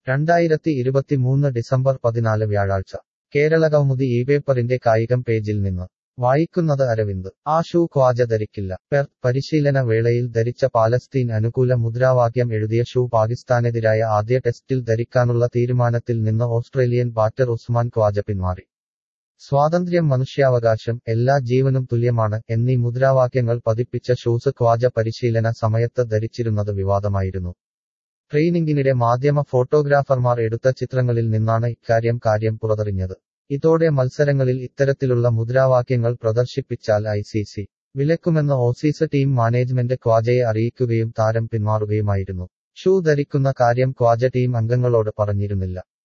രണ്ടായിരത്തി ഇരുപത്തിമൂന്ന് ഡിസംബർ പതിനാല് വ്യാഴാഴ്ച കേരളകൗമുദി ഈ പേപ്പറിന്റെ കായികം പേജിൽ നിന്ന് വായിക്കുന്നത് അരവിന്ദ് ആ ഷൂ ഖ്വാജ ധരിക്കില്ല പെർ പരിശീലന വേളയിൽ ധരിച്ച പാലസ്തീൻ അനുകൂല മുദ്രാവാക്യം എഴുതിയ ഷൂ പാകിസ്ഥാനെതിരായ ആദ്യ ടെസ്റ്റിൽ ധരിക്കാനുള്ള തീരുമാനത്തിൽ നിന്ന് ഓസ്ട്രേലിയൻ ബാറ്റർ ഉസ്മാൻ ഖ്വാജ പിന്മാറി സ്വാതന്ത്ര്യം മനുഷ്യാവകാശം എല്ലാ ജീവനും തുല്യമാണ് എന്നീ മുദ്രാവാക്യങ്ങൾ പതിപ്പിച്ച ഷൂസ് ഖ്വാജ പരിശീലന സമയത്ത് ധരിച്ചിരുന്നത് വിവാദമായിരുന്നു ട്രെയിനിങ്ങിനിടെ മാധ്യമ ഫോട്ടോഗ്രാഫർമാർ എടുത്ത ചിത്രങ്ങളിൽ നിന്നാണ് ഇക്കാര്യം കാര്യം പുറത്തറിഞ്ഞത് ഇതോടെ മത്സരങ്ങളിൽ ഇത്തരത്തിലുള്ള മുദ്രാവാക്യങ്ങൾ പ്രദർശിപ്പിച്ചാൽ ഐ സി സി വിലക്കുമെന്ന് ഓസീസ് ടീം മാനേജ്മെന്റ് ഖ്വാജയെ അറിയിക്കുകയും താരം പിന്മാറുകയുമായിരുന്നു ഷൂ ധരിക്കുന്ന കാര്യം ഖ്വാജ ടീം അംഗങ്ങളോട് പറഞ്ഞിരുന്നില്ല